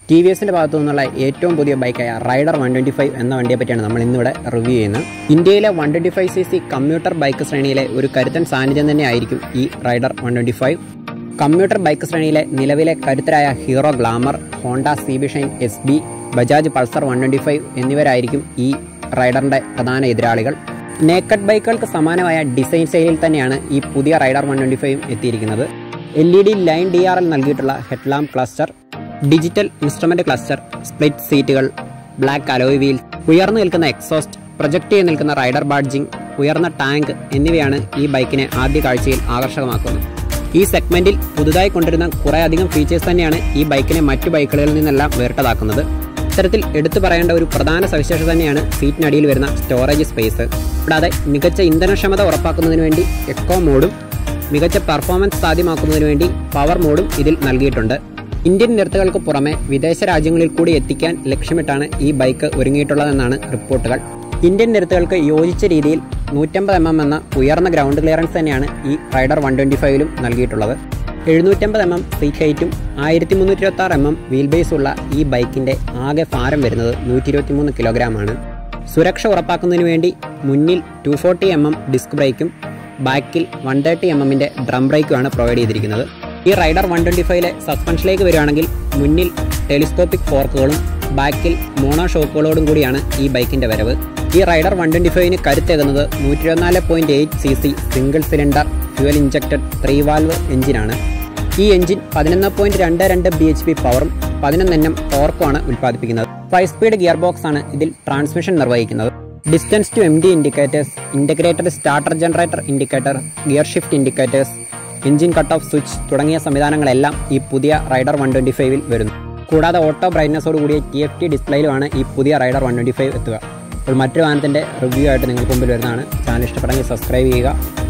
T V എസിൻ്റെ ഭാഗത്തു നിന്നുള്ള ഏറ്റവും പുതിയ ബൈക്കായ റൈഡർ വൺ ട്വൻറ്റി ഫൈവ് എന്ന വണ്ടിയെ പറ്റിയാണ് നമ്മൾ ഇന്നിവിടെ റിവ്യൂ ചെയ്യുന്നത് ഇന്ത്യയിലെ one twenty five C C commuter bike ശ്രേണിയിലെ ഒരു കരുത്തൻ സാന്നിധ്യം തന്നെയായിരിക്കും ഈ Raider one twenty five commuter bike ശ്രേണിയിലെ നിലവിലെ കരുത്തരായ Hero Glamour Honda C B Shine S B Bajaj Pulsar one twenty five എന്നിവരായിരിക്കും ഈ റൈഡറിൻ്റെ പ്രധാന എതിരാളികൾ നേക്കഡ് ബൈക്കുകൾക്ക് സമാനമായ ഡിസൈൻ ശൈലിയിൽ തന്നെയാണ് ഈ പുതിയ റൈഡർ വൺ ട്വൻറ്റി ഫൈവ് എത്തിയിരിക്കുന്നത് L E D line D R L നൽകിയിട്ടുള്ള headlamp cluster digital instrument cluster split സീറ്റുകൾ ബ്ലാക്ക് അലോയ് വീൽ ഉയർന്നു നിൽക്കുന്ന എക്സോസ്റ്റ് പ്രൊജക്ട് ചെയ്ത് നിൽക്കുന്ന റൈഡർ ബാഡ്ജിംഗ് ഉയർന്ന ടാങ്ക് എന്നിവയാണ് ഈ ബൈക്കിനെ ആദ്യ കാഴ്ചയിൽ ആകർഷകമാക്കുന്നത് ഈ സെഗ്മെന്റിൽ പുതുതായി കൊണ്ടുവരുന്ന കുറേ അധികം ഫീച്ചേഴ്സ് തന്നെയാണ് ഈ ബൈക്കിനെ മറ്റു ബൈക്കുകളിൽ നിന്നെല്ലാം വേറിട്ടതാക്കുന്നത് ഇത്തരത്തിൽ എടുത്തു പറയേണ്ട ഒരു പ്രധാന സവിശേഷത തന്നെയാണ് സീറ്റിനടിയിൽ വരുന്ന സ്റ്റോറേജ് സ്പേസ് കൂടാതെ മികച്ച ഇന്ധനക്ഷമത ഉറപ്പാക്കുന്നതിന് വേണ്ടി എക്കോ മോഡും മികച്ച പെർഫോമൻസ് സാധ്യമാക്കുന്നതിന് വേണ്ടി പവർ മോഡും ഇതിൽ നൽകിയിട്ടുണ്ട് ഇന്ത്യൻ നിരത്തുകൾക്ക് പുറമെ വിദേശ രാജ്യങ്ങളിൽ കൂടി എത്തിക്കാൻ ലക്ഷ്യമിട്ടാണ് ഈ ബൈക്ക് ഒരുങ്ങിയിട്ടുള്ളതെന്നാണ് റിപ്പോർട്ടുകൾ ഇന്ത്യൻ നിരത്തുകൾക്ക് യോജിച്ച രീതിയിൽ നൂറ്റമ്പത് എം എം എന്ന ഉയർന്ന ഗ്രൗണ്ട് ക്ലിയറൻസ് തന്നെയാണ് ഈ റൈഡർ വൺ ട്വൻറ്റി ഫൈവിലും നൽകിയിട്ടുള്ളത് എഴുന്നൂറ്റമ്പത് എം എം സീറ്റ് ഹൈറ്റും ആയിരത്തി മുന്നൂറ്റി ഇരുപത്തി ആറ് എം എം വീൽ ബേസ് ഉള്ള ഈ ബൈക്കിന്റെ ആകെ ഭാരം വരുന്നത് നൂറ്റി ഇരുപത്തി മൂന്ന് കിലോഗ്രാമാണ് സുരക്ഷ ഉറപ്പാക്കുന്നതിന് വേണ്ടി മുന്നിൽ two forty M M disc ബ്രേക്കും ബാക്കിൽ വൺ തേർട്ടി എം എമ്മിന്റെ ഡ്രം ബ്രേക്കുമാണ് പ്രൊവൈഡ് ചെയ്തിരിക്കുന്നത് ഈ റൈഡർ വൺ ട്വൻറ്റി ഫൈവിലെ സസ്പെൻഷനിലേക്ക് വരികയാണെങ്കിൽ മുന്നിൽ ടെലിസ്കോപ്പിക് ഫോർക്കുകളും ബാക്കിൽ മോണോ ഷോക്കുകളോടും കൂടിയാണ് ഈ ബൈക്കിന്റെ വരവ് ഈ റൈഡർ വൺ ട്വൻറ്റി ഫൈവിന് കരുത്തേകുന്നത് നൂറ്റി ഇരുപത്തിനാല് point eight C C single cylinder fuel injected three valve എഞ്ചിനാണ് ഈ എഞ്ചിൻ പതിനൊന്ന് പോയിന്റ് രണ്ട് രണ്ട് ബി എച്ച് പി പവറും പതിനൊന്ന് എണ്ണം ടോർക്കുമാണ് ഉൽപ്പാദിപ്പിക്കുന്നത് ഫൈവ് സ്പീഡ് ഗിയർ ബോക്സ് ആണ് ഇതിൽ ട്രാൻസ്മിഷൻ നിർവഹിക്കുന്നത് distance to empty indicators integrated starter generator indicator gear shift indicators engine cut off switch തുടങ്ങിയ സംവിധാനങ്ങളെല്ലാം ഈ പുതിയ റൈഡർ വൺ ട്വൻറ്റി ഫൈവിൽ വരുന്നു കൂടാതെ ഓട്ടോ ബ്രൈറ്റ്നസോട് കൂടിയ ടി എഫ് ടി ഡിസ്പ്ലേയിലുമാണ് ഈ പുതിയ റൈഡർ വൺ ട്വൻറ്റി ഫൈവ് എത്തുക അപ്പോൾ മറ്റൊരു വാഹനത്തിൻ്റെ റിവ്യൂ ആയിട്ട് നിങ്ങൾക്ക് മുമ്പിൽ വരുന്നതാണ് ചാനൽ ഇഷ്ടപ്പെടുമെങ്കിൽ സബ്സ്ക്രൈബ് ചെയ്യുക